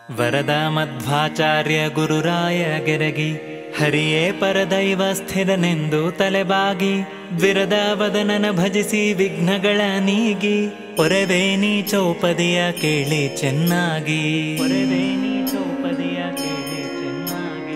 ವರದ ಮಧ್ವಾಚಾರ್ಯ ಗುರುರಾಯ ಗೆರಗಿ ಹರಿಯೇ ಪರದೈವ ಸ್ಥಿರನೆಂದು ತಲೆಬಾಗಿ ದ್ವಿರದ ವದನನ ಭಜಿಸಿ ವಿಘ್ನಗಳ ನೀಗಿ ಒರೆವೇನಿ ಚೌಪದಿಯ ಕೇಳಿ ಚೆನ್ನಾಗಿ ಒರೆವೇನಿ ಚೌಪದಿಯ ಕೇಳಿ ಚೆನ್ನಾಗಿ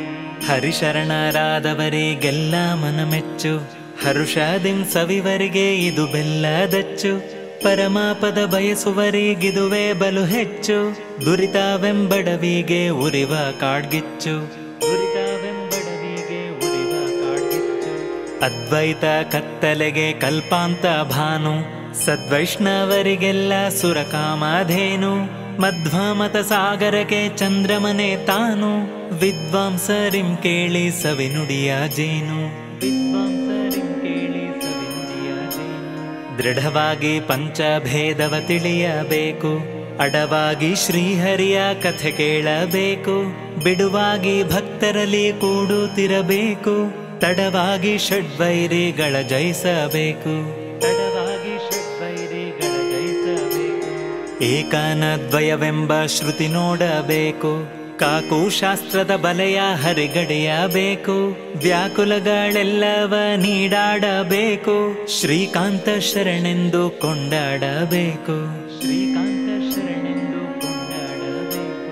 ಹರಿಶರಣರಾದವರಿಗೆಲ್ಲ ಮನಮೆಚ್ಚು ಹರುಷಾದಿಂ ಸವಿವರಿಗೆ ಇದು ಬೆಲ್ಲದಚ್ಚು ಪರಮಾಪದ ಬಯಸುವರಿಗಿದುವೇ ಬಲು ಹೆಚ್ಚು ದುರಿತವೆಂಬಡವಿಗೆ ಉರಿವ ಕಾಡ್ಗಿಚ್ಚು ದುರಿತವೆಂಬಡವಿಗೆ ಉರಿವ ಕಾಡ್ಗಿಚ್ಚು ಅದ್ವೈತ ಕತ್ತಲೆಗೆ ಕಲ್ಪಾಂತ ಭಾನು ಸದ್ವೈಷ್ಣವರಿಗೆಲ್ಲ ಸುರಕಾಮಾಧೇನು ಮಧ್ವಮತ ಸಾಗರಕ್ಕೆ ಚಂದ್ರಮನೆ ತಾನು ವಿದ್ವಾಂಸರಿಂ ಕೇಳಿ ಸವಿನುಡಿಯ ಜೇನು ವಿದ್ವಾಂಸರಿಂ ಕೇಳಿ ಸವಿನುಡಿಯ ಜೇನು ದೃಢವಾಗಿ ಪಂಚಭೇದವ ತಿಳಿಯಬೇಕು ಅಡವಾಗಿ ಶ್ರೀಹರಿಯ ಕಥೆ ಕೇಳಬೇಕು ಬಿಡುವಾಗಿ ಭಕ್ತರಲ್ಲಿ ಕೂಡುತ್ತಿರಬೇಕು ತಡವಾಗಿ ಷಡ್ವೈರಿಗಳ ಜಯಿಸಬೇಕು ತಡವಾಗಿ ಷಡ್ವೈರಿಗಳ ಜಯಿಸಬೇಕು ಏಕಾನದ್ವಯವೆಂಬ ಶ್ರುತಿ ನೋಡಬೇಕು ಕಾಕು ಶಾಸ್ತ್ರದ ಬಲೆಯ ಹರಿಗಡೆಯಬೇಕು ವ್ಯಾಕುಲಗಳೆಲ್ಲವ ನೀಡಾಡಬೇಕು ಶ್ರೀಕಾಂತ ಶರಣೆಂದು ಕೊಂಡಾಡಬೇಕು ಶ್ರೀಕಾಂತ ಶರಣೆಂದು ಕೊಂಡಾಡಬೇಕು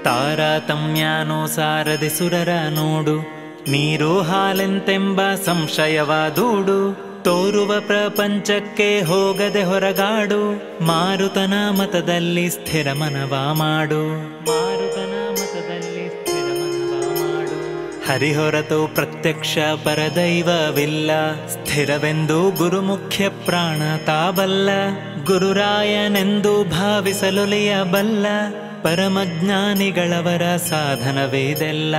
ತಾರತಮ್ಯಾನುಸಾರದೆ ಸುರರ ನೋಡು ನೀರು ಹಾಲೆಂತೆಂಬ ಸಂಶಯವ ದೂಡು ತೋರುವ ಪ್ರಪಂಚಕ್ಕೆ ಹೋಗದೆ ಹೊರಗಾಡು ಮಾರುತನ ಮತದಲ್ಲಿ ಸ್ಥಿರ ಮನವ ಮಾಡು ಮಾರುತನ ಮತದಲ್ಲಿ ಸ್ಥಿರ ಮನವ ಮಾಡು ಹರಿಹೊರತು ಪ್ರತ್ಯಕ್ಷ ಪರದೈವವಿಲ್ಲ ಸ್ಥಿರವೆಂದು ಗುರುಮುಖ್ಯ ಪ್ರಾಣ ತಾಬಲ್ಲ ಗುರುರಾಯನೆಂದು ಭಾವಿಸಲೊಲಿಯಬಲ್ಲ ಪರಮಜ್ಞಾನಿಗಳವರ ಸಾಧನವೇದೆಲ್ಲ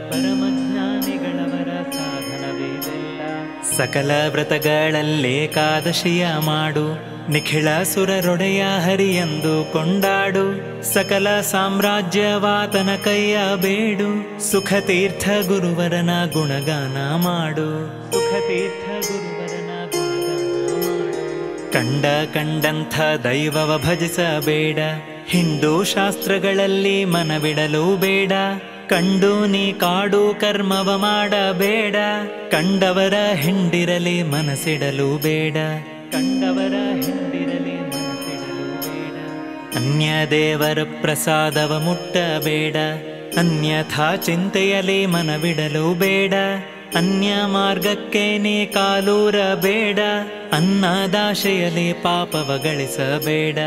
ಪರಮಜ್ಞಾನಿಗಳವರ ಸಾಧನವೇದೆಲ್ಲ ಸಕಲ ವ್ರತಗಳಲ್ಲೇಕಾದಶಿಯ ಮಾಡು ನಿಖಿಳ ಸುರರೊಡೆಯ ಹರಿಯೆಂದು ಕೊಂಡಾಡು ಸಕಲ ಸಾಮ್ರಾಜ್ಯವಾತನ ಕೈಯ ಬೇಡು ಸುಖ ತೀರ್ಥ ಗುರುವರನ ಗುಣಗಾನ ಮಾಡು ಸುಖ ತೀರ್ಥ ಗುರುವರನ ಗುಣಗಾನ ಮಾಡು ಕಂಡ ಕಂಡಂಥ ದೈವವ ಭಜಿಸಬೇಡ ಹಿಂದೂ ಶಾಸ್ತ್ರಗಳಲ್ಲಿ ಮನವಿಡಲು ಬೇಡ ಕಂಡು ನೀ ಕಾಡು ಕರ್ಮವ ಮಾಡಬೇಡ ಕಂಡವರ ಹಿಂಡಿರಲಿ ಮನಸ್ಸಿಡಲು ಬೇಡ ಕಂಡವರ ಹಿಂಡಿರಲಿ ಮನಸ್ಸಿಡಲು ಬೇಡ ಅನ್ಯ ದೇವರ ಪ್ರಸಾದವ ಮುಟ್ಟಬೇಡ ಅನ್ಯಥಾ ಚಿಂತೆಯಲಿ ಮನವಿಡಲು ಬೇಡ ಅನ್ಯ ಮಾರ್ಗಕ್ಕೆ ನೀ ಕಾಲೂರಬೇಡ ಅನ್ನದಾಶೆಯಲಿ ಪಾಪವ ಗಳಿಸಬೇಡ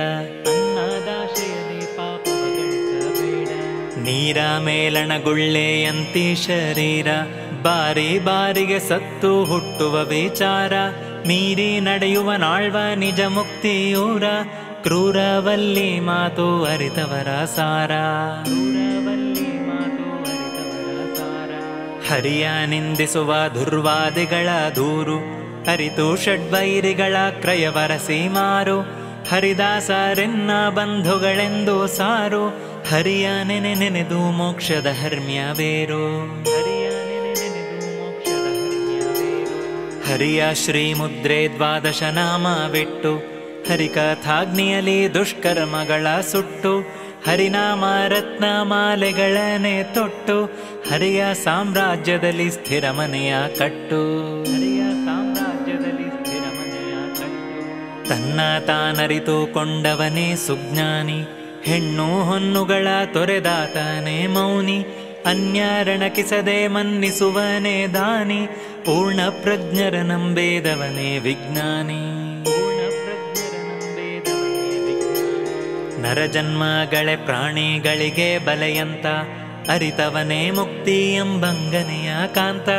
ಅನ್ನದಾಶೆಯಲಿ ಪಾಪವ ಗಳಿಸಬೇಡ ನೀರ ಮೇಲಣಗುಳ್ಳೆಯಂತಿ ಶರೀರ ಬಾರಿ ಬಾರಿಗೆ ಸತ್ತು ಹುಟ್ಟುವ ವಿಚಾರ ಮೀರಿ ನಡೆಯುವ ನಾಳ್ವ ನಿಜ ಮುಕ್ತಿಯೂರ ಕ್ರೂರವಲ್ಲಿ ಮಾತು ಅರಿತವರ ಸಾರ ಕ್ರೂರವಲ್ಲಿ ಮಾತು ಅರಿತವರ ಸಾರ ಹರಿಯ ನಿಂದಿಸುವ ದುರ್ವಾದಿಗಳ ದೂರು ಅರಿತು ಷಡ್ವೈರಿಗಳ ಕ್ರಯವರಸಿ ಮಾರು ಹರಿದಾಸರೆನ್ನ ಬಂಧುಗಳೆಂದು ಸಾರು ಹರಿಯ ನೆನೆ ನೆನೆದು ಮೋಕ್ಷದ ಹರ್ಮ್ಯವೇರು ಹರಿಯ ನೆನೆ ನೆನೆದು ಮೋಕ್ಷದ ಹರ್ಮ್ಯವೇರು ಹರಿಯ ಶ್ರೀ ಮುದ್ರೆ ದ್ವಾದಶ ನಾಮವಿಟ್ಟು ಹರಿಕಥಾಗ್ನಿಯಲಿ ದುಷ್ಕರ್ಮಗಳ ಸುಟ್ಟು ಹರಿನಾಮ ರತ್ನ ಮಾಲೆಗಳನೆ ತೊಟ್ಟು ಹರಿಯ ಸಾಮ್ರಾಜ್ಯದಲ್ಲಿ ಸ್ಥಿರ ಮನೆಯ ಕಟ್ಟು ಹರಿಯ ಸಾಮ್ರಾಜ್ಯದಲ್ಲಿ ಸ್ಥಿರ ಮನೆಯ ಕಟ್ಟು ತನ್ನ ತಾನರಿತುಕೊಂಡವನೇ ಸುಜ್ಞಾನಿ ಹೆಣ್ಣು ಹೊನ್ನುಗಳ ತೊರೆದಾತನೇ ಮೌನಿ ಅನ್ಯರಣಕಿಸದೆ ಮನ್ನಿಸುವನೇ ದಾನಿ ಪೂರ್ಣ ಪ್ರಜ್ಞರ ನಂಬೇದವನೇ ವಿಜ್ಞಾನಿ ಪೂರ್ಣ ಪ್ರಜ್ಞರ ನಂಬೇದವನೇ ವಿಜ್ಞಾನಿ ನರಜನ್ಮಗಳೇ ಪ್ರಾಣಿಗಳಿಗೆ ಬಲೆಯಂತ ಅರಿತವನೇ ಮುಕ್ತಿ ಎಂಬಂಗನೆಯ ಕಾಂತ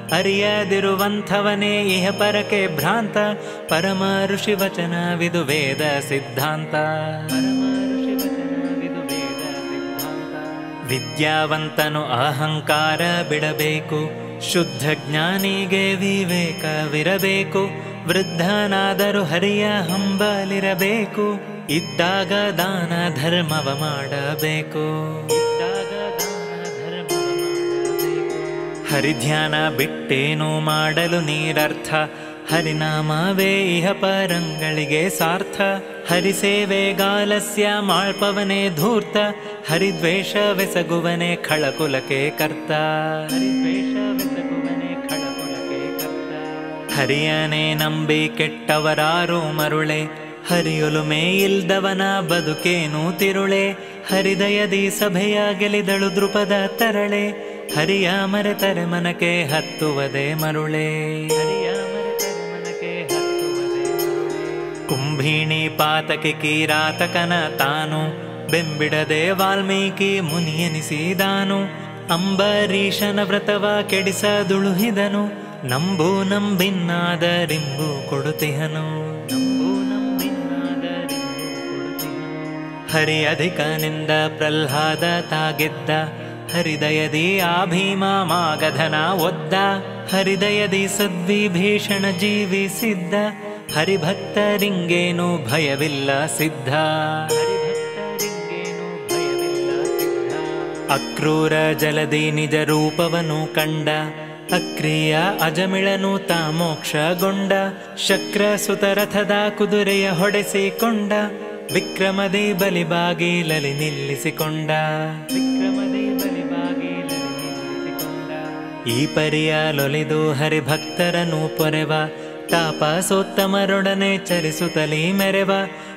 ಅರಿಯದಿರುವಂಥವನೇ ಇಹ ಪರಕೆ ಭ್ರಾಂತ ಪರಮ ಋಷಿ ವಚನವಿದು ವೇದ ಸಿದ್ಧಾಂತ ಪರಮ ಋಷಿ ವಚನವಿದು ವೇದ ಸಿದ್ಧಾಂತ ವಿದ್ಯಾವಂತನು ಅಹಂಕಾರ ಬಿಡಬೇಕು ಶುದ್ಧ ಜ್ಞಾನಿಗೆ ವಿವೇಕವಿರಬೇಕು ವೃದ್ಧನಾದರೂ ಹರಿಯ ಹಂಬಲಿರಬೇಕು ಇದ್ದಾಗ ದಾನ ಧರ್ಮವ ಮಾಡಬೇಕು ಇದ್ದಾಗ ದಾನ ಧರ್ಮವ ಮಾಡಬೇಕು ಹರಿಧ್ಯಾನ ಬಿಟ್ಟೇನು ಮಾಡಲು ನೀರರ್ಥ ಹರಿನಾಮವೇ ಇಹ ಪರಂಗಳಿಗೆ ಸಾರ್ಥ ಹರಿಸೇವೆಗಾಲಸ್ಯ ಮಾಳ್ಪವನೇ ಧೂರ್ತ ಹರಿದ್ವೇಷವೆಸಗುವನೆ ಖಳಕುಲಕೆ ಕರ್ತ ಹರಿದ್ವೇಷವೆಸಗುವನೆ ಖಳಕುಲಕೆ ಕರ್ತ ಹರಿಯನೇ ನಂಬಿ ಕೆಟ್ಟವರಾರು ಮರುಳೆ ಹರಿಯೊಲುಮೆ ಇಲ್ದವನ ಬದುಕೇನು ತಿರುಳೆ ಹರಿದಯದಿ ಸಭೆಯ ಗೆಲಿದಳು ದೃಪದ ತರಳೆ ಹರಿಯ ಮರೆತರೆ ಮನಕೆ ಹತ್ತುವದೆ ಮರುಳೆ ಹರಿಯ ಮರೆತರೆ ಮನಕೆ ಹತ್ತುವದೆ ಮರುಳೆ ಕುಂಭಿಣಿ ಪಾತಕೆ ಕೀರಾತಕನ ತಾನು ಬೆಂಬಿಡದೆ ವಾಲ್ಮೀಕಿ ಮುನಿಯನಿಸಿದಾನು ಅಂಬರೀಷನ ವ್ರತವ ಕೆಡಿಸದುಳುಹಿದನು ನಂಬು ನಂಬಿನ್ನಾದರಿಂಬು ಕೊಡುತಿಹನು ನಂಬು ನಂಬಿನ್ನಾದರಿಂಬು ಕೊಡುತಿಹನು ಹರಿ ಅಧಿಕನಿಂದ ಪ್ರಹ್ಲಾದ ತಾಗೆದ್ದ ಹರಿದಯದಿ ಆ ಭೀಮ ಮಾಗಧನ ಒದ್ದ ಹರಿದಯದಿ ಸದ್ವಿಭೀಷಣ ಜೀವಿಸಿದ್ದ ಹರಿಭಕ್ತರಿಂಗೇನು ಭಯವಿಲ್ಲ ಸಿದ್ಧ ಹರಿಭಕ್ತರಿಂಗೇನು ಭಯವಿಲ್ಲ ಸಿದ್ಧ ಅಕ್ರೂರ ಜಲದಿ ನಿಜ ರೂಪವನು ಕಂಡ ಅಕ್ರಿಯ ಅಜಮಿಳನು ತಾ ಮೋಕ್ಷಗೊಂಡ ಶಕ್ರ ಸುತರಥದ ಕುದುರೆಯ ಹೊಡೆಸಿಕೊಂಡ ವಿಕ್ರಮದಿ ಬಲಿಬಾಗಿಲಲಿ ನಿಲ್ಲಿಸಿಕೊಂಡ ವಿಕ್ರಮದಿ ಬಲಿಬಾಗಿಲಲಿ ನಿಲ್ಲಿಸಿಕೊಂಡ ಈ ಪರಿಯ ಲೊಲಿದು ಹರಿಭಕ್ತರನು ಪೊರೆವ ತಾಪಸೋತ್ತಮರೊಡನೆ ಚರಿಸುತ್ತಲೀ ಮೆರೆವ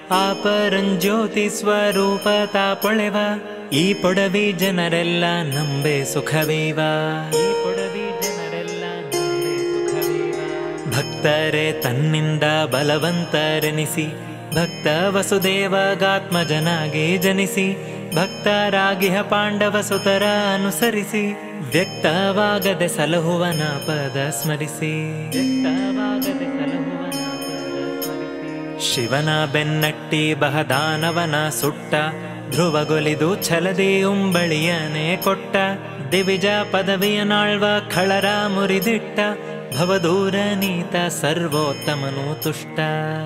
ಆಪರಂಜ್ಯೋತಿ ಸ್ವರೂಪ ತಾಪೊಳೆವ ಈ ಪೊಡವಿ ಜನರೆಲ್ಲ ನಂಬೆ ಸುಖವೀವ ಈ ಪೊಡವಿ ಜನರೆಲ್ಲ ನಂಬೆ ಸುಖವೀವ ಭಕ್ತರೇ ತನ್ನಿಂದ ಬಲವಂತರೆನಿಸಿ ಭಕ್ತ ವಸುದೇವಗಾತ್ಮಜನಾಗಿ ಜನಿಸಿ ಭಕ್ತರಾಗಿಹ ಪಾಂಡವ ಸುತರ ಅನುಸರಿಸಿ ವ್ಯಕ್ತವಾಗದೆ ಸಲಹುವನ ಪದ ಸ್ಮರಿಸಿ ವ್ಯಕ್ತವಾಗದೆ ಸಲಹುವನ ಪದ ಸ್ಮರಿಸಿ ಶಿವನ ಬೆನ್ನಟ್ಟಿ ಬಹದಾನವನ ಸುಟ್ಟ ಧ್ರುವಗೊಲಿದು ಛಲದಿ ಉಂಬಳಿಯನೆ ಕೊಟ್ಟ ದಿವಿಜ ಪದವಿಯ ನಾಳ್ವ ಖಳರ ಮುರಿದಿಟ್ಟ ಭವದೂರ ನೀತ ಸರ್ವೋತ್ತಮನು ತುಷ್ಟ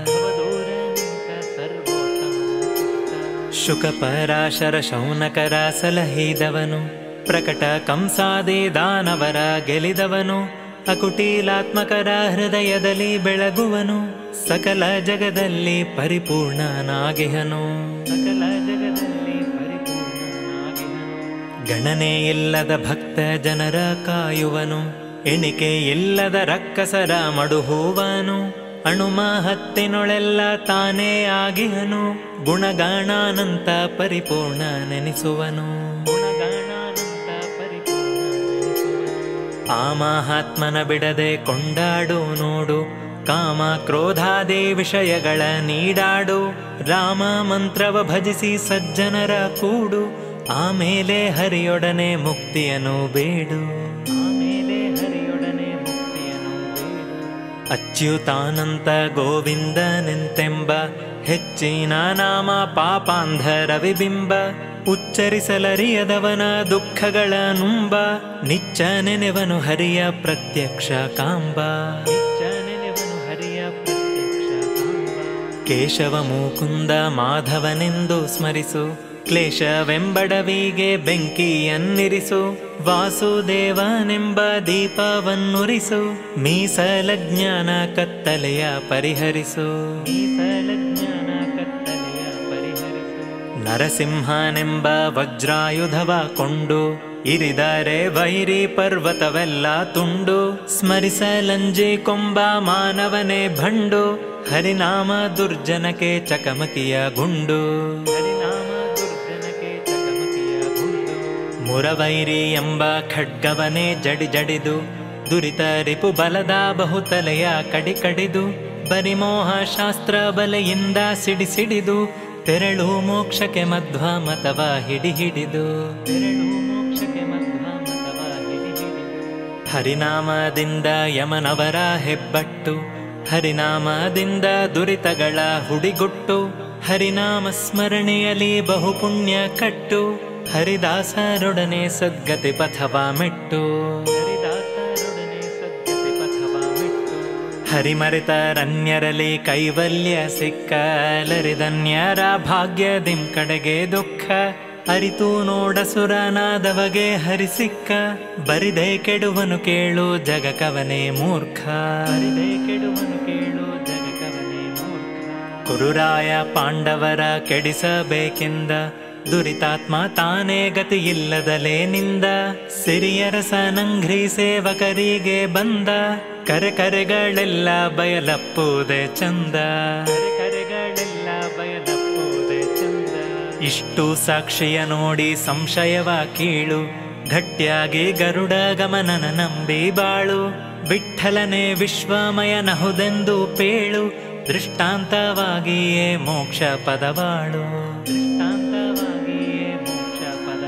ಶುಕ ಪರಾಶರ ಶೌನಕರ ಸಲಹಿದವನು ಪ್ರಕಟ ಕಂಸಾದಿ ದಾನವರ ಗೆಲಿದವನು ಅಕುಟೀಲಾತ್ಮಕರ ಹೃದಯದಲ್ಲಿ ಬೆಳಗುವನು ಸಕಲ ಜಗದಲ್ಲಿ ಪರಿಪೂರ್ಣನಾಗಿಹನು ಸಕಲ ಜಗದಲ್ಲಿ ಪರಿಪೂರ್ಣನಾಗಿಹನು ಗಣನೆ ಇಲ್ಲದ ಭಕ್ತ ಜನರ ಕಾಯುವನು ಎಣಿಕೆ ಇಲ್ಲದ ರಕ್ಕಸರ ಮಡುಹುವನು ಅಣುಮಹತ್ತಿನೊಳೆಲ್ಲ ತಾನೇ ಆಗಿಹನು ಗುಣಗಾಣಾನಂತ ಪರಿಪೂರ್ಣ ನೆನೆಸುವನು ಗುಣಗಾಣಾನಂತ ಪರಿಪೂರ್ಣ ನೆನೆಸುವನು ಆ ಮಹಾತ್ಮನ ಬಿಡದೆ ಕೊಂಡಾಡು ನೋಡು ಕಾಮ ಕ್ರೋಧಾದಿ ವಿಷಯಗಳ ನೀಡಾಡು ರಾಮ ಮಂತ್ರವ ಭಜಿಸಿ ಸಜ್ಜನರ ಕೂಡು ಆಮೇಲೆ ಹರಿಯೊಡನೆ ಮುಕ್ತಿಯನು ಬೇಡು ಆಮೇಲೆ ಹರಿಯೊಡನೆ ಮುಕ್ತಿಯನು ಬೇಡು ಅಚ್ಯುತಾನಂತ ಗೋವಿಂದನೆಂತೆಂಬ ಹೆಚ್ಚಿನ ನಾಮ ಪಾಪಾಂಧರ ವಿಬಿಂಬ ಉಚ್ಚರಿಸಲರಿಯದವನ ದುಃಖಗಳ ನುಂಬ ನಿಚ್ಚ ನೆನೆವನು ಹರಿಯ ಪ್ರತ್ಯಕ್ಷ ಕಾಂಬ ನಿಚ್ಚ ನೆನೆವನು ಹರಿಯ ಪ್ರತ್ಯಕ್ಷ ಕಾಂಬ ಕೇಶವ ಮುಕುಂದ ಮಾಧವನೆಂದು ಸ್ಮರಿಸು ಕ್ಲೇಶವೆಂಬಡವಿಗೆ ಬೆಂಕಿಯನ್ನಿರಿಸು ವಾಸುದೇವನೆಂಬ ದೀಪವನ್ನುರಿಸು ಮೀಸಲ ಜ್ಞಾನ ಕತ್ತಲೆಯ ಪರಿಹರಿಸು ಮೀಸಲ ಜ್ಞಾನ ಕತ್ತಲೆಯ ಪರಿಹರಿಸು ನರಸಿಂಹನೆಂಬ ವಜ್ರಾಯುಧವ ಕೊಂಡು ಇರಿದರೆ ವೈರಿ ಪರ್ವತವೆಲ್ಲ ತುಂಡು ಸ್ಮರಿಸಲಂಜಿ ಕೊಂಬ ಮಾನವನೇ ಭಂಡು ಹರಿನಾಮ ದುರ್ಜನಕ್ಕೆ ಚಕಮಕಿಯ ಗುಂಡು ಹರಿನಾಮ ದುರ್ಜನಕ್ಕೆ ಚಕಮಕಿಯ ಗುಂಡು ಮುರವೈರಿ ಎಂಬ ಖಡ್ಗವನೇ ಜಡಿ ಜಡಿದು ದುರಿತ ರಿಪು ಬಲದ ಬಹುತಲೆಯ ಕಡಿ ಕಡಿದು ಬರಿಮೋಹ ಶಾಸ್ತ್ರ ಬಲೆಯಿಂದ ಸಿಡಿ ಸಿಡಿದು ತೆರಳು ಮೋಕ್ಷಕ್ಕೆ ಮಧ್ವ ಮತವ ಹಿಡಿ ಹಿಡಿದು ತೆರಳು ಮೋಕ್ಷಕ್ಕೆ ಮಧ್ವ ಮತವ ಹಿಡಿ ಹಿಡಿದು ಹರಿನಾಮದಿಂದ ಯಮನವರ ಹೆಬ್ಬಟ್ಟು ಹರಿನಾಮದಿಂದ ದುರಿತಗಳ ಹುಡಿಗುಟ್ಟು ಹರಿನಾಮ ಸ್ಮರಣೆಯಲ್ಲಿ ಬಹುಪುಣ್ಯ ಕಟ್ಟು ಹರಿದಾಸರೊಡನೆ ಸದ್ಗತಿ ಪಥವ ಮೆಟ್ಟು ಹರಿದಾಸರೊಡನೆ ಸದ್ಗತಿ ಪಥವ ಮೆಟ್ಟು ಹರಿಮರೆತರನ್ಯರಲಿ ಕೈವಲ್ಯ ಸಿಕ್ಕಲರಿದನ್ಯರ ಭಾಗ್ಯದಿಂ ಕಡೆಗೆ ದುಃಖ ಅರಿತು ನೋಡಸುರನಾದವಗೆ ಹರಿಸಿಕ್ಕ ಬರಿದೆ ಕೆಡುವನು ಕೇಳು ಜಗಕವನೇ ಮೂರ್ಖ ಬರಿದೆ ಕೆಡುವನು ಕೇಳು ಜಗಕವನೇ ಮೂರ್ಖ ಕುರುರಾಯ ಪಾಂಡವರ ಕೆಡಿಸಬೇಕೆಂದ ದುರಿತಾತ್ಮ ತಾನೇ ಗತಿಯಿಲ್ಲದಲೇ ನಿಂದ ಸಿರಿಯರಸ ನಂಘ್ರಿ ಸೇವಕರಿಗೆ ಬಂದ ಕರೆ ಕರೆಗಳೆಲ್ಲ ಬಯಲಪ್ಪುವುದೇ ಚಂದ ಕರೆ ಕರೆಗಳೆಲ್ಲ ಬಯಲಪ್ಪುವುದೇ ಚಂದ ಇಷ್ಟು ಸಾಕ್ಷಿಯ ನೋಡಿ ಸಂಶಯವ ಕೀಳು ಗಟ್ಟಿಯಾಗಿ ಗರುಡ ಗಮನನ ನಂಬಿ ಬಾಳು ವಿಠಲನೆ ವಿಶ್ವಮಯನಹುದೆಂದು ಪೇಳು ದೃಷ್ಟಾಂತವಾಗಿಯೇ ಮೋಕ್ಷ ಪದವಾಳು ದೃಷ್ಟಾಂತವಾಗಿಯೇ ಮೋಕ್ಷ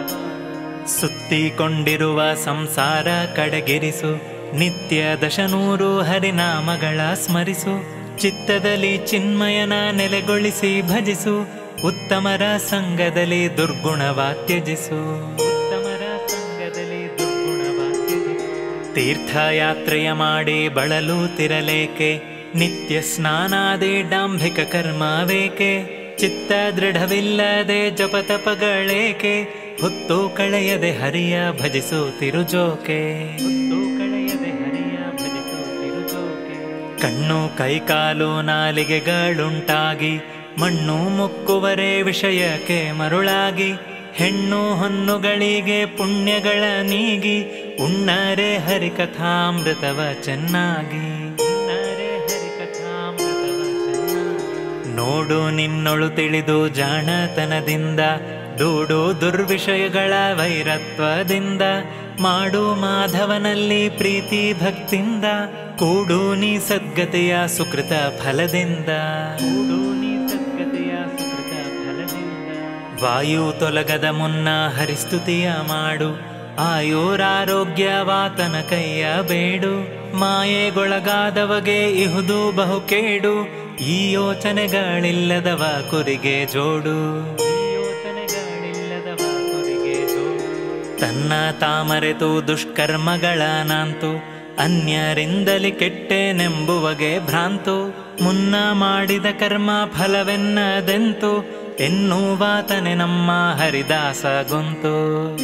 ಪದವಾಳು ಸುತ್ತಿಕೊಂಡಿರುವ ಸಂಸಾರ ಕಡೆಗಿರಿಸು ನಿತ್ಯ ದಶನೂರು ಹರಿನಾಮಗಳ ಸ್ಮರಿಸು ಚಿತ್ತದಲ್ಲಿ ಚಿನ್ಮಯನ ನೆಲೆಗೊಳಿಸಿ ಭಜಿಸು ಉತ್ತಮರ ಸಂಘದಲ್ಲಿ ದುರ್ಗುಣವ ತ್ಯಜಿಸು ಉತ್ತಮರ ಸಂಘದಲ್ಲಿ ದುರ್ಗುಣವ ತ್ಯಜಿಸು ತೀರ್ಥಯಾತ್ರೆಯ ಮಾಡಿ ಬಳಲುತ್ತಿರಲೇಕೆ ನಿತ್ಯ ಸ್ನಾನಾದಿ ಡಾಂಭಿಕ ಕರ್ಮವೇಕೆ ಚಿತ್ತ ದೃಢವಿಲ್ಲದೆ ಜಪತಪಗಳೇಕೆ ಹೊತ್ತು ಕಳೆಯದೆ ಹರಿಯ ಭಜಿಸು ತಿರುಜೋಕೆ ಹೊತ್ತು ಕಳೆಯದೆ ಹರಿಯ ಭಜಿಸು ತಿರುಜೋಕೆ ಕಣ್ಣು ಕೈಕಾಲು ನಾಲಿಗೆಗಳುಂಟಾಗಿ ಮಣ್ಣು ಮುಕ್ಕುವರೆ ವಿಷಯಕ್ಕೆ ಮರುಳಾಗಿ ಹೆಣ್ಣು ಹೊನ್ನುಗಳಿಗೆ ಪುಣ್ಯಗಳ ನೀಗಿ ಉಣ್ಣರೆ ಹರಿಕಥಾಮೃತವ ಚೆನ್ನಾಗಿ ಉಣ್ಣರೆ ಹರಿಕಥಾಮೃತವ ಚೆನ್ನಾಗಿ ನೋಡು ನಿನ್ನೊಳು ತಿಳಿದು ಜಾಣತನದಿಂದ ದೂಡು ದುರ್ವಿಷಯಗಳ ವೈರತ್ವದಿಂದ ಮಾಡು ಮಾಧವನಲ್ಲಿ ಪ್ರೀತಿ ಭಕ್ತಿಯಿಂದ ಕೂಡು ನೀ ಸದ್ಗತೆಯ ಸುಕೃತ ಫಲದಿಂದ ಕೂಡು ನೀ ಸದ್ಗತೆಯ ಸುಕೃತ ಫಲದಿಂದ ವಾಯು ತೊಲಗದ ಮುನ್ನ ಹರಿಸ್ತುತಿಯ ಮಾಡು ಆಯುರಾರೋಗ್ಯವಾತನ ಕೈಯ ಬೇಡು ಮಾಯೆಗೊಳಗಾದವಗೆ ಇಹುದು ಬಹು ಕೇಡು ಈ ಯೋಚನೆಗಳಿಲ್ಲದವ ಕುರಿಗೆ ಜೋಡು ಈ ಯೋಚನೆಗಳಿಲ್ಲದವ ಕುರಿಗೆ ಜೋಡು ತನ್ನ ತಾಮರೆತು ದುಷ್ಕರ್ಮಗಳನಾಂತು ಅನ್ಯರಿಂದಲಿ ಕೆಟ್ಟೆನೆಂಬುವಗೆ ಭ್ರಾಂತು ಮುನ್ನ ಮಾಡಿದ ಕರ್ಮ ಫಲವೆನ್ನದೆಂತು ಎನ್ನುವಾತನೆ ನಮ್ಮ ಹರಿದಾಸ ಗೊಂತು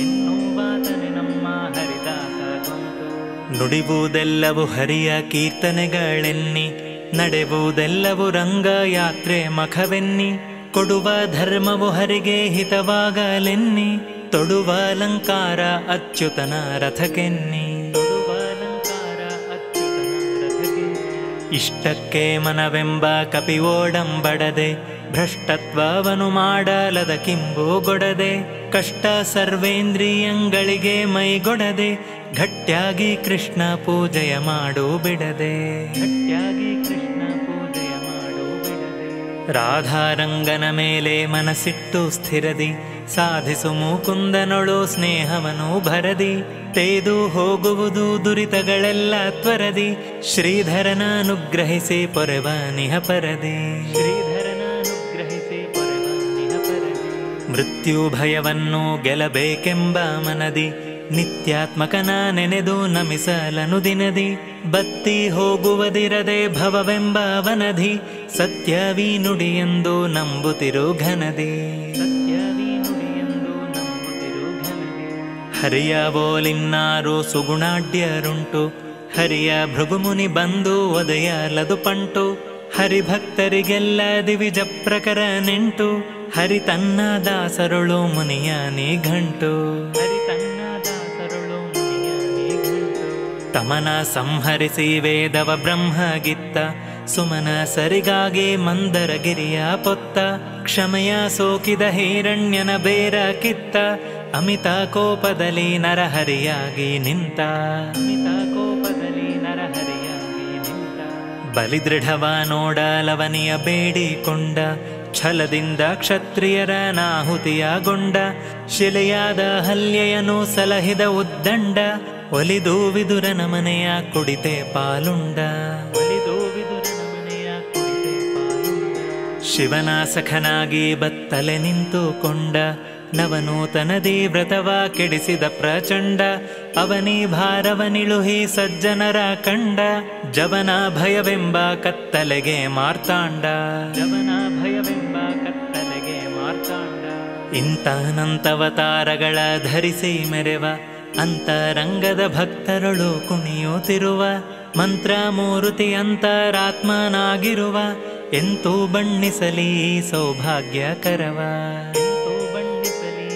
ಎನ್ನುವಾತನೆ ನಮ್ಮ ಹರಿದಾಸ ಗೊಂತು ನುಡಿವುದೆಲ್ಲವೂ ಹರಿಯ ಕೀರ್ತನೆಗಳೆನ್ನಿ ನಡೆವುದೆಲ್ಲವೂ ರಂಗ ಯಾತ್ರೆ ಮಖವೆನ್ನಿ ಕೊಡುವ ಧರ್ಮವು ಹರಿಗೆ ಹಿತವಾಗಲೆನ್ನಿ ತೊಡುವ ಅಲಂಕಾರ ಅಚ್ಯುತನ ರಥಕೆನ್ನಿ ತೊಡುವ ಅಲಂಕಾರ ಅಚ್ಯುತನ ರಥಕೆನ್ನಿ ಇಷ್ಟಕ್ಕೆ ಮನವೆಂಬ ಕಪಿ ಓಡಂಬಡದೆ ಭ್ರಷ್ಟತ್ವವನು ಮಾಡಲದ ಕಿಂಬುಗೊಡದೆ ಕಷ್ಟ ಸರ್ವೇಂದ್ರಿಯಂಗಳಿಗೆ ಮೈಗೊಡದೆ ಗಟ್ಟಿಯಾಗಿ ಕೃಷ್ಣ ಪೂಜೆಯ ಮಾಡು ಬಿಡದೆ ಗಟ್ಟಿಯಾಗಿ ಕೃಷ್ಣ ಪೂಜೆಯ ಮಾಡು ಬಿಡದೆ ರಾಧಾರಂಗನ ಮೇಲೆ ಮನಸ್ಸಿಟ್ಟು ಸ್ಥಿರದಿ ಸಾಧಿಸು ಮುಕುಂದನೊಳು ಸ್ನೇಹವನು ಭರದಿ ತೇದು ಹೋಗುವುದು ದುರಿತಗಳೆಲ್ಲ ತ್ವರದಿ ಶ್ರೀಧರನ ಅನುಗ್ರಹಿಸಿ ಪೊರೆವ ನಿಹ ಪರದಿ ಶ್ರೀಧರನ ಅನುಗ್ರಹಿಸಿ ಪೊರೆವ ನಿಹ ಪರದಿ ಮೃತ್ಯು ಭಯವನ್ನು ಗೆಲ್ಲಬೇಕೆಂಬ ಮನದಿ ನಿತ್ಯಾತ್ಮಕನ ನೆನೆದು ನಮಿಸಲನು ದಿನದಿ ಬತ್ತಿ ಹೋಗುವುದಿರದೆ ಭವವೆಂಬ ವನಧಿ ಸತ್ಯವೀ ನುಡಿಯೆಂದು ನಂಬುತ್ತಿರು ಘನದಿ ಸತ್ಯವೀ ನುಡಿಯೆಂದು ನಂಬುತ್ತಿರು ಘನದಿ ಹರಿಯ ಬೋಲಿನ್ನಾರು ಸುಗುಣಾಢ್ಯರುಂಟು ಹರಿಯ ಭೃಗುಮುನಿ ಬಂದು ಒದೆಯಲದು ಪಂಟು ಹರಿಭಕ್ತರಿಗೆಲ್ಲ ದಿವಿಜ ಪ್ರಕರ ನೆಂಟು ಹರಿ ತನ್ನ ದಾಸರುಳು ಮುನಿಯ ನೀಘಂಟು ಹರಿ ತನ್ನ ದಾಸರುಳು ಮುನಿಯ ನೀಘಂಟು ತಮನ ಸಂಹರಿಸಿ ವೇದವ ಬ್ರಹ್ಮಗಿತ್ತ ಸುಮನ ಸರಿಗಾಗಿ ಮಂದರಗಿರಿಯ ಪೊತ್ತ ಕ್ಷಮೆಯ ಸೋಕಿದ ಹಿರಣ್ಯನ ಬೇರ ಕಿತ್ತ ಅಮಿತ ಕೋಪದಲ್ಲಿ ನರಹರಿಯಾಗಿ ನಿಂತ ಅಮಿತ ಕೋಪದಲ್ಲಿ ನರಹರಿಯಾಗಿ ನಿಂತ ಬಲಿದೃಢವ ನೋಡಲವನಿಯ ಬೇಡಿಕೊಂಡ ಛಲದಿಂದ ಕ್ಷತ್ರಿಯರ ನಾಹುತಿಯಗೊಂಡ ಶಿಲೆಯಾದ ಹಲ್ಯೆಯನು ಸಲಹಿದ ಉದ್ದಂಡ ಒಲಿದು ವಿದುರನ ಮನೆಯ ಕುಡಿತೆ ಪಾಲುಂಡ ಒಲಿದು ವಿದುರನ ಮನೆಯ ಕುಡಿತೆ ಪಾಲುಂಡ ಶಿವನ ಸಖನಾಗಿ ಬತ್ತಲೆ ನಿಂತುಕೊಂಡ ನವನೂತನದಿ ವ್ರತವ ಕೆಡಿಸಿದ ಪ್ರಚಂಡ ಅವನಿ ಭಾರವನಿಳುಹಿ ಸಜ್ಜನರ ಕಂಡ ಜವನ ಭಯವೆಂಬ ಕತ್ತಲೆಗೆ ಮಾರ್ತಾಂಡ ಜವನ ಭಯವೆಂಬ ಕತ್ತಲೆಗೆ ಮಾರ್ತಾಂಡ ಇಂತಹನಂತವತಾರಗಳ ಧರಿಸಿ ಮೆರೆವ ಅಂತರಂಗದ ಭಕ್ತರಳು ಕುಣಿಯುತ್ತಿರುವ ಮಂತ್ರ ಮೂರುತಿ ಅಂತರಾತ್ಮನಾಗಿರುವ ಎಂತೂ ಬಣ್ಣಿಸಲಿ ಸೌಭಾಗ್ಯಕರವ ಎಂತೂ ಬಣ್ಣಿಸಲಿ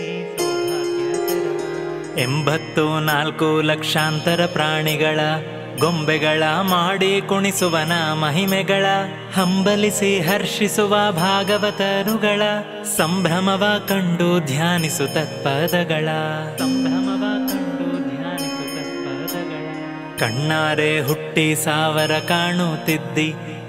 ಸೌಭಾಗ್ಯಕರವ ಎಂಬತ್ತು ನಾಲ್ಕು ಲಕ್ಷಾಂತರ ಪ್ರಾಣಿಗಳ ಗೊಂಬೆಗಳ ಮಾಡಿ ಕುಣಿಸುವನ ಮಹಿಮೆಗಳ ಹಂಬಲಿಸಿ ಹರ್ಷಿಸುವ ಭಾಗವತರುಗಳ ಸಂಭ್ರಮವ ಕಂಡು ಧ್ಯಾನಿಸು ತತ್ಪದಗಳ ಸಂಭ್ರಮವ ಕಂಡು ಧ್ಯಾನಿಸು ತತ್ಪದಗಳ ಕಣ್ಣಾರೆ ಹುಟ್ಟಿ ಸಾವರ ಕಾಣುತ್ತಿದ್ದಿ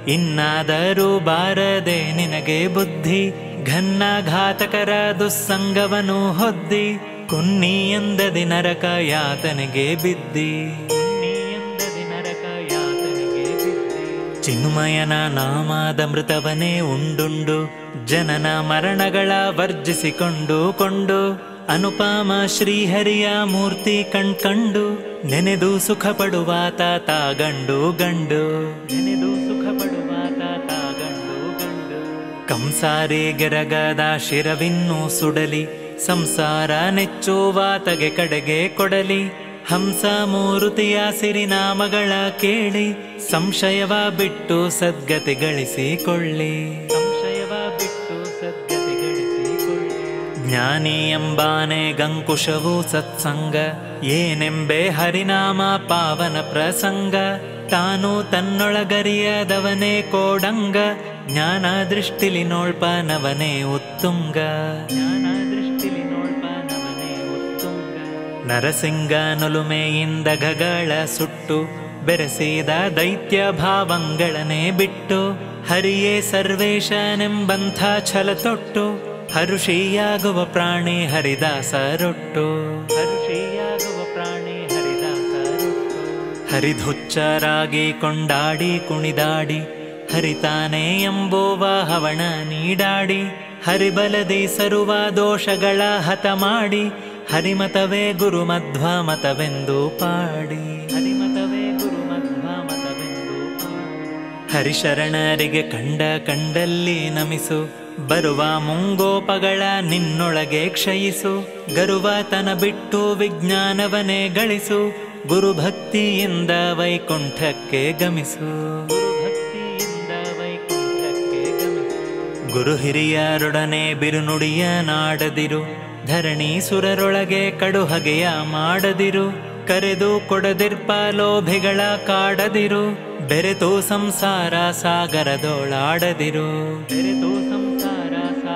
ಇನ್ನಾದರೂ ಬಾರದೆ ನಿನಗೆ ಬುದ್ಧಿ ಘನ್ನ ಘಾತಕರ ದುಸ್ಸಂಗವನು ಹೊದ್ದಿ ಕುನ್ನಿ ಎಂದದಿ ನರಕ ಯಾತನೆಗೆ ಬಿದ್ದಿ ಕುನ್ನಿ ಎಂದದಿ ನರಕ ಯಾತನೆಗೆ ಬಿದ್ದಿ ಚಿನ್ಮಯನ ನಾಮದ ಮೃತವನೇ ಉಂಡುಂಡು ಜನನ ಮರಣಗಳ ವರ್ಜಿಸಿಕೊಂಡು ಕೊಂಡು ಅನುಪಮ ಶ್ರೀಹರಿಯ ಮೂರ್ತಿ ಕಣ್ಕಂಡು ನೆನೆದು ಸುಖ ಪಡುವಾತ ತಾಗಂಡು ಗಂಡು ನೆನೆದು ಸುಖ ಪಡುವಾತ ತಾಗಂಡು ಗಂಡು ಕಂಸಾರಿ ಗೆರಗದ ಶಿರವಿನ್ನು ಸುಡಲಿ ಸಂಸಾರ ನೆಚ್ಚುವಾತಗೆ ಕಡೆಗೆ ಕೊಡಲಿ ಹಂಸ ಮೂರುತಿಯ ಸಿರಿನಾಮಗಳ ಕೇಳಿ ಸಂಶಯವ ಬಿಟ್ಟು ಸದ್ಗತಿ ಗಳಿಸಿಕೊಳ್ಳಿ ಸಂಶಯವ ಬಿಟ್ಟು ಸದ್ಗತಿ ಗಳಿಸಿಕೊಳ್ಳಿ ಜ್ಞಾನಿ ಎಂಬಾನೆ ಗಂಕುಶವು ಸತ್ಸಂಗ ಏನೆಂಬೆ ಹರಿನಾಮ ಪಾವನ ಪ್ರಸಂಗ ತಾನು ತನ್ನೊಳಗರಿಯದವನೇ ಕೋಡಂಗ ಜ್ಞಾನ ದೃಷ್ಟಿಲಿ ನೋಳ್ಪನವನೇ ಉತ್ತುಂಗ ಜ್ಞಾನ ದೃಷ್ಟಿಲಿ ನೋಳ್ಪನವನೇ ಉತ್ತುಂಗ ನರಸಿಂಗ ನೊಲುಮೆಯಿಂದ ಗಗಳ ಸುಟ್ಟು ಬೆರೆಸಿದ ದೈತ್ಯ ಭಾವಂಗಳನೆ ಬಿಟ್ಟು ಹರಿಯೇ ಸರ್ವೇಶನೆಂಬಂಥ ಛಲ ತೊಟ್ಟು ಹರುಷಿಯಾಗುವ ಪ್ರಾಣಿ ಹರಿದಾಸರೊಟ್ಟು ಹರುಷಿಯಾಗುವ ಪ್ರಾಣಿ ಹರಿದಾಸರೊಟ್ಟು ಹರಿಧುಚ್ಚರಾಗಿ ಕೊಂಡಾಡಿ ಕುಣಿದಾಡಿ ಹರಿತಾನೆ ಎಂಬುವ ಹವಣ ನೀಡಾಡಿ ಹರಿಬಲದಿ ಸರುವ ದೋಷಗಳ ಹತ ಮಾಡಿ ಹರಿಮತವೇ ಗುರು ಮಧ್ವ ಮತವೆಂದು ಪಾಡಿ ಹರಿಮತವೇ ಗುರು ಮಧ್ವ ಮತವೆಂದು ಪಾಡಿ ಹರಿಶರಣರಿಗೆ ಕಂಡ ಕಂಡಲ್ಲಿ ನಮಿಸು ಬರುವ ಮುಂಗೋಪಗಳ ನಿನ್ನೊಳಗೆ ಕ್ಷಯಿಸು ಗರುವಾತನ ಬಿಟ್ಟು ವಿಜ್ಞಾನವನೇ ಗಳಿಸು ಗುರುಭಕ್ತಿಯಿಂದ ವೈಕುಂಠಕ್ಕೆ ಗಮಿಸು ಗುರುಭಕ್ತಿಯಿಂದ ವೈಕುಂಠಕ್ಕೆ ಗಮಿಸು ಗುರು ಹಿರಿಯರೊಡನೆ ಬಿರುನುಡಿಯ ನಾಡದಿರು ಧರಣಿ ಸುರರೊಳಗೆ ಕಡುಹಗೆಯ ಮಾಡದಿರು ಕರೆದು ಕೊಡದಿರ್ಪ ಲೋಭಿಗಳ ಕಾಡದಿರು ಬೆರೆತು ಸಂಸಾರ ಸಾಗರದೊಳಾಡದಿರು ಬೆರೆತು ಸಂಸಾರ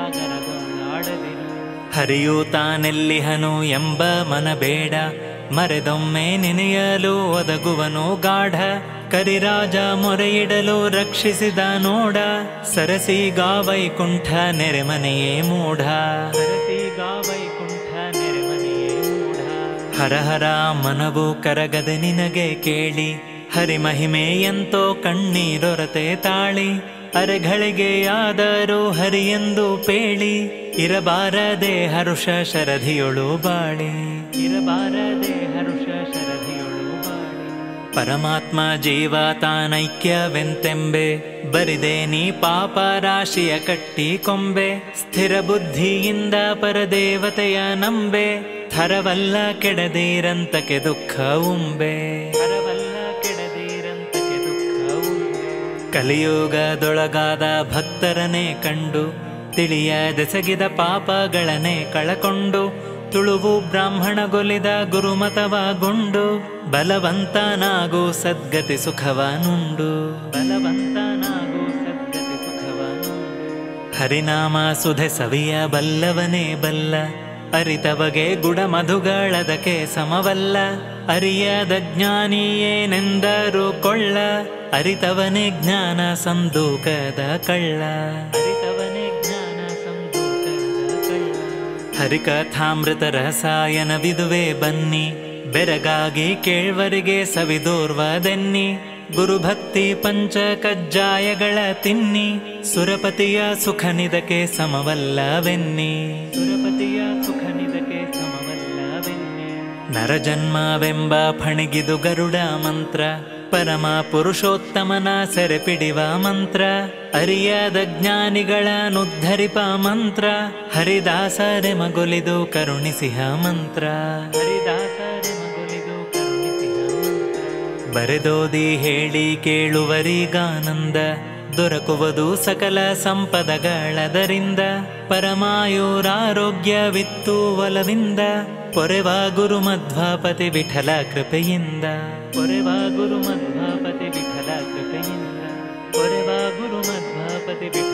ಸಾಗರದೊಳಾಡದಿರು ಹರಿಯು ತಾನೆಲ್ಲಿಹನು ಎಂಬ ಮನಬೇಡ ಮರೆದೊಮ್ಮೆ ನೆನೆಯಲು ಒದಗುವನು ಗಾಢ ಕರಿರಾಜ ಮೊರೆಯಿಡಲು ರಕ್ಷಿಸಿದ ನೋಡ ಸರಸಿಗಾ ವೈಕುಂಠ ನೆರೆಮನೆಯೇ ಮೂಢ ಸರಸಿಗಾ ವೈಕುಂಠ ನೆರೆಮನೆಯೇ ಮೂಢ ಹರ ಹರ ಮನವು ಕರಗದೆ ನಿನಗೆ ಕೇಳಿ ಹರಿಮಹಿಮೆ ಎಂತೋ ಕಣ್ಣೀರೊರತೆ ತಾಳಿ ಅರೆಗಳಿಗೆಯಾದರೂ ಹರಿಯೆಂದು ಪೇಳಿ ಇರಬಾರದೆ ಹರುಷ ಶರಧಿಯೊಳು ಬಾಳಿ ಇರಬಾರದೆ ಹರುಷ ಶರಧಿಯೊಳು ಬಾಳಿ ಪರಮಾತ್ಮ ಜೀವ ತಾನೈಕ್ಯವೆಂತೆಂಬೆ ಬರಿದೆ ನೀ ಪಾಪ ರಾಶಿಯ ಕಟ್ಟಿ ಕೊಂಬೆ ಸ್ಥಿರ ಬುದ್ಧಿಯಿಂದ ಪರದೇವತೆಯ ನಂಬೆ ಥರವಲ್ಲ ಕೆಡದಿರಂತಕ್ಕೆ ದುಃಖ ಉಂಬೆ ಥರವಲ್ಲ ಕೆಡದಿರಂತಕ್ಕೆ ದುಃಖ ಉಂಬೆ ಕಲಿಯುಗದೊಳಗಾದ ಭಕ್ತರನೇ ಕಂಡು ತಿಳಿಯದೆಸಗಿದ ಪಾಪಗಳನ್ನೇ ಕಳಕೊಂಡು ತುಳುವು ಬ್ರಾಹ್ಮಣಗೊಲಿದ ಗುರುಮತವಗೊಂಡು ಬಲವಂತನಾಗು ಸದ್ಗತಿ ಸುಖವನುಂಡು ಬಲವಂತನಾಗು ಸದ್ಗತಿ ಸುಖವನುಂಡು ಹರಿನಾಮ ಸುಧೆ ಸವಿಯ ಬಲ್ಲವನೇ ಬಲ್ಲ ಅರಿತವಗೆ ಗುಡ ಮಧುಗಳದಕ್ಕೆ ಸಮವಲ್ಲ ಅರಿಯದ ಜ್ಞಾನಿ ಏನೆಂದರು ಕೊಳ್ಳ ಅರಿತವನೇ ಜ್ಞಾನ ಸಂದೂಕದ ಕಳ್ಳ ಅರಿತವನೇ ಜ್ಞಾನ ಸಂದೂಕದ ಕಳ್ಳ ಹರಿಕಥಾಮೃತ ರಸಾಯನವಿದುವೆ ಬನ್ನಿ ಬೆರಗಾಗಿ ಕೇಳ್ವರಿಗೆ ಸವಿದೋರ್ವದೆನ್ನಿ ಗುರುಭಕ್ತಿ ಪಂಚ ಕಜ್ಜಾಯಗಳ ತಿನ್ನಿ ಸುರಪತಿಯ ಸುಖನಿದಕ್ಕೆ ಸಮವಲ್ಲವೆನ್ನಿ ಸುರಪತಿಯ ಸುಖನಿದಕ್ಕೆ ಸಮವಲ್ಲವೆನ್ನಿ ನರಜನ್ಮವೆಂಬ ಫಣಿಗಿದು ಗರುಡ ಮಂತ್ರ ಪರಮ ಪುರುಷೋತ್ತಮನ ಸೆರೆಪಿಡಿವ ಮಂತ್ರ ಅರಿಯದ ಜ್ಞಾನಿಗಳನ್ನುದ್ಧರಿಪ ಮಂತ್ರ ಹರಿದಾಸರೆ ಮಗುಲಿದು ಕರುಣಿಸಿಹ ಮಂತ್ರ ಹರಿದಾಸರೆ ಮಗುಲಿದು ಕರುಣಿಸಿಹ ಮಂತ್ರ ಬರೆದೋದಿ ಹೇಳಿ ಕೇಳುವರಿಗಾನಂದ ದೊರಕುವುದು ಸಕಲ ಸಂಪದಗಳದರಿಂದ ಪರಮಾಯುರಾರೋಗ್ಯವಿತ್ತು ಒಲವಿಂದ ಪೊರೆವ ಗುರು ಮಧ್ವಾಪತಿ ವಿಠಲ ಕೃಪೆಯಿಂದ ಪೊರೆವ ಗುರು ಮಧ್ವಾಪತಿ ವಿಠಲ ಕೃಪೆಯಿಂದ ಪೊರೆವ ಗುರು ಮಧ್ವಾಪತಿ ವಿಠಲ